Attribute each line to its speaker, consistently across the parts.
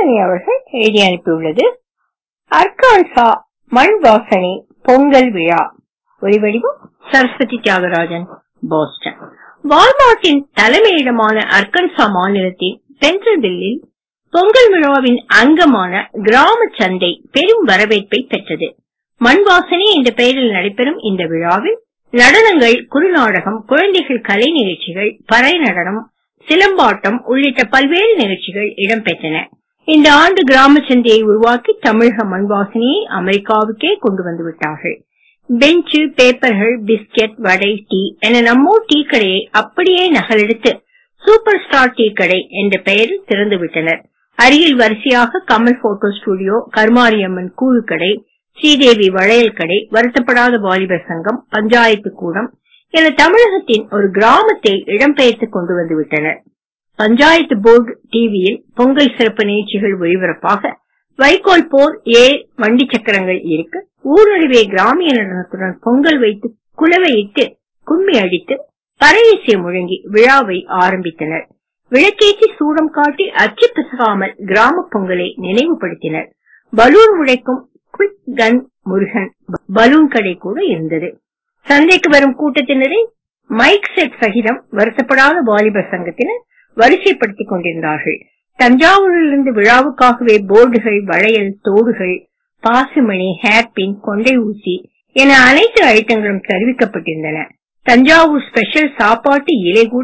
Speaker 1: சுதர்ஷினி அவர்கள் எழுதி அனுப்பியுள்ளது அர்கான்சா மண் வாசனை பொங்கல் விழா ஒலிவடிவம் சரஸ்வதி தியாகராஜன் போஸ்டன் வால்மார்ட்டின் தலைமையிடமான அர்கன்சா மாநிலத்தின் சென்ட்ரல்வில்லில் பொங்கல் விழாவின் அங்கமான கிராம சந்தை பெரும் வரவேற்பை பெற்றது மண் வாசனை என்ற பெயரில் நடைபெறும் இந்த விழாவில் நடனங்கள் குறுநாடகம் குழந்தைகள் கலை நிகழ்ச்சிகள் பறை நடனம் சிலம்பாட்டம் உள்ளிட்ட பல்வேறு நிகழ்ச்சிகள் இடம்பெற்றன இந்த ஆண்டு கிராம சந்தையை உருவாக்கி தமிழக மண் வாசனையை அமெரிக்காவுக்கே கொண்டு வந்து விட்டார்கள் பெஞ்சு பேப்பர்கள் பிஸ்கெட் வடை டீ என நம்மூர் டீ கடையை அப்படியே நகலெடுத்து சூப்பர் ஸ்டார் டீ கடை என்ற பெயரில் திறந்து விட்டனர் அருகில் வரிசையாக கமல் போட்டோ ஸ்டுடியோ கருமாரியம்மன் கூழு கடை ஸ்ரீதேவி வளையல் கடை வருத்தப்படாத வாலிபர் சங்கம் பஞ்சாயத்து கூடம் என தமிழகத்தின் ஒரு கிராமத்தை இடம்பெயர்த்து கொண்டு வந்து விட்டனர் பஞ்சாயத்து போர்டு டிவியில் பொங்கல் சிறப்பு நிகழ்ச்சிகள் ஒளிபரப்பாக வைக்கோல் போர் ஏர் வண்டி சக்கரங்கள் இருக்க ஊரறிவே கிராமிய நடனத்துடன் பொங்கல் வைத்து குலவையிட்டு கும்மி அடித்து பறையிசை முழங்கி விழாவை ஆரம்பித்தனர் விளக்கேற்றி சூடம் காட்டி அச்சு பிசகாமல் கிராம பொங்கலை நினைவுபடுத்தினர் பலூன் உடைக்கும் குவிக் கன் முருகன் பலூன் கடை கூட இருந்தது சந்தைக்கு வரும் கூட்டத்தினரை மைக் செட் சகிதம் வருத்தப்படாத வாலிபர் சங்கத்தினர் வரிசைப்படுத்திக் கொண்டிருந்தார்கள் தஞ்சாவூரிலிருந்து விழாவுக்காகவே போர்டுகள் வளையல் தோடுகள் பாசுமணி ஹேர்பின் கொண்டை ஊசி என அனைத்து அழுத்தங்களும் தெரிவிக்கப்பட்டிருந்தன தஞ்சாவூர் ஸ்பெஷல் சாப்பாட்டு இலை கூட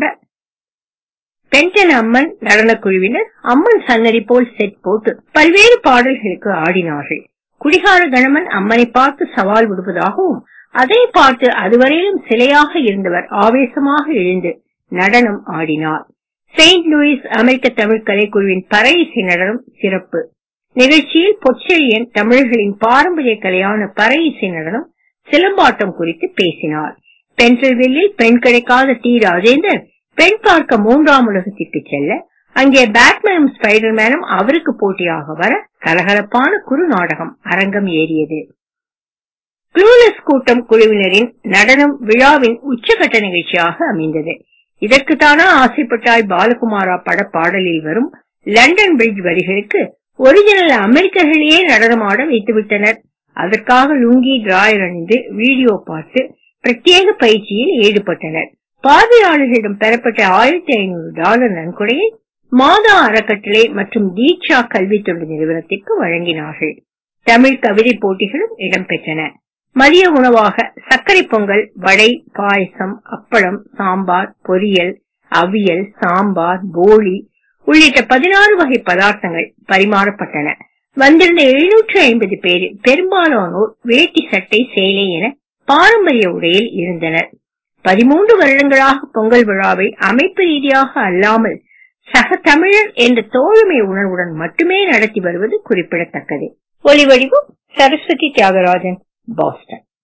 Speaker 1: பென்டன் அம்மன் நடனக் குழுவினர் அம்மன் சன்னதி போல் செட் போட்டு பல்வேறு பாடல்களுக்கு ஆடினார்கள் குடிகார கணவன் அம்மனை பார்த்து சவால் விடுவதாகவும் அதை பார்த்து அதுவரையிலும் சிலையாக இருந்தவர் ஆவேசமாக எழுந்து நடனம் ஆடினார் செயின்ட் லூயிஸ் அமெரிக்க தமிழ் கலைக்குழுவின் பறையிசை நடனம் சிறப்பு நிகழ்ச்சியில் பொச்செழியன் தமிழர்களின் பாரம்பரிய கலையான பறையிசை நடனம் சிலம்பாட்டம் குறித்து பேசினார் பென்சில்வில்லில் பெண் கிடைக்காத டி ராஜேந்தர் பெண் பார்க்க மூன்றாம் உலகத்திற்கு செல்ல அங்கே பேட்மேனும் ஸ்பைடர்மேனும் அவருக்கு போட்டியாக வர கலகலப்பான குறு நாடகம் அரங்கம் ஏறியது க்ளூலஸ் கூட்டம் குழுவினரின் நடனம் விழாவின் உச்சகட்ட நிகழ்ச்சியாக அமைந்தது இதற்குத்தானா ஆசைப்பட்டாய் பாலகுமாரா பட பாடலில் வரும் லண்டன் பிரிட்ஜ் வரிகளுக்கு ஒரிஜினல் அமெரிக்கர்களையே நடனமாட வைத்துவிட்டனர் அதற்காக லுங்கி டிராயர் அணிந்து வீடியோ பார்த்து பிரத்யேக பயிற்சியில் ஈடுபட்டனர் பார்வையாளர்களிடம் பெறப்பட்ட ஆயிரத்தி ஐநூறு டாலர் நன்கொடையை மாதா அறக்கட்டளை மற்றும் தீட்சா கல்வி தொண்டு நிறுவனத்திற்கு வழங்கினார்கள் தமிழ் கவிதை போட்டிகளும் இடம்பெற்றன மதிய உணவாக சர்க்கரை பொங்கல் வடை பாயசம் அப்பளம் சாம்பார் பொரியல் அவியல் சாம்பார் போலி உள்ளிட்ட பதினாறு வகை பதார்த்தங்கள் பரிமாறப்பட்டன வந்திருந்த எழுநூற்று ஐம்பது பேரில் பெரும்பாலானோர் வேட்டி சட்டை சேலை என பாரம்பரிய உடையில் இருந்தனர் பதிமூன்று வருடங்களாக பொங்கல் விழாவை அமைப்பு ரீதியாக அல்லாமல் சக தமிழர் என்ற தோழமை உணர்வுடன் மட்டுமே நடத்தி வருவது குறிப்பிடத்தக்கது ஒலிவடிவு சரஸ்வதி தியாகராஜன் பாஸ்டன்